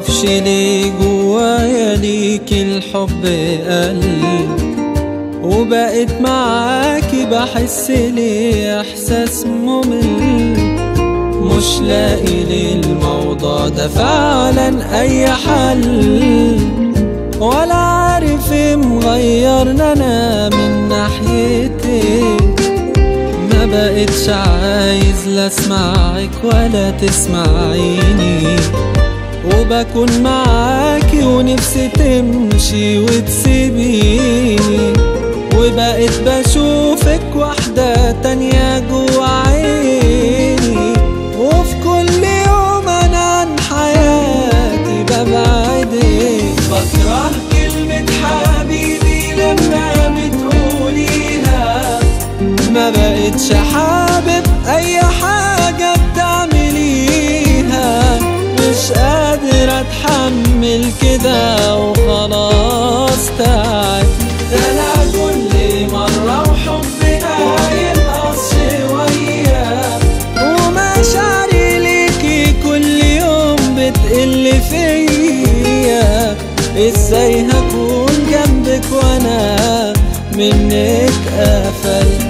معرفش ليه جوايا ليك الحب قل وبقيت معاكي بحس ليه احساس ممل مش لاقي للموضوع ده فعلا اي حل ولا عارف إيه مغيرنا انا من ناحيتك ما بقتش عايز لا اسمعك ولا تسمعيني وبكون معاكي ونفسي تمشي وتسيبيني وبقيت بشوفك واحدة تانية جوا عيني وفي كل يوم انا عن حياتي ببعدك بكره كلمة حبيبي لما بتقوليها ما بقتش حابب اي حاجة بتعمليها مش قادر اتحمل كده وخلاص تعبت ده انا كل مرة وحبنا ينقص شوية ومشاعري ليكي كل يوم بتقل فيا ازاي هكون جنبك وانا منك قفلت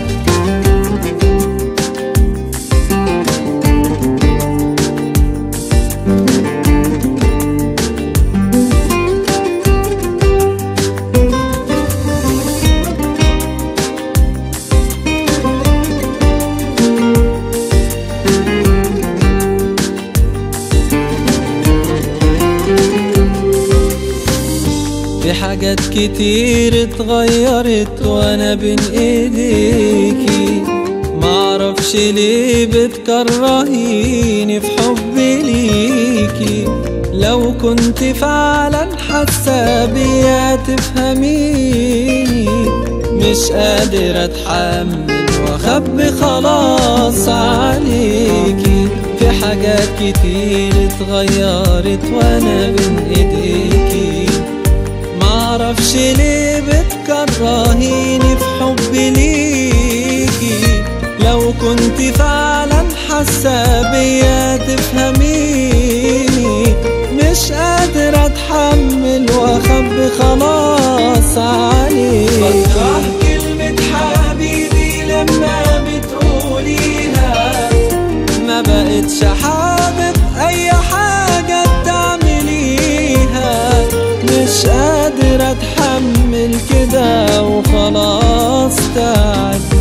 في حاجات كتير اتغيرت وانا بين ايديكي معرفش ليه بتكرهيني في حبي ليكي لو كنت فعلا حاسه بيا تفهميني مش قادر اتحمل واخبي خلاص عليكي في حاجات كتير اتغيرت وانا بين ايديكي معرفش ليه بتكرهيني في حبي ليكي لو كنت فعلا حاسه بيا تفهميني مش قادر اتحمل واخبي خلاص عليك بكره كلمة حبيبي لما بتقوليها ما بقتش حابب اي حاجة بتعمليها مش قادر اتحمل كده وخلاص تعب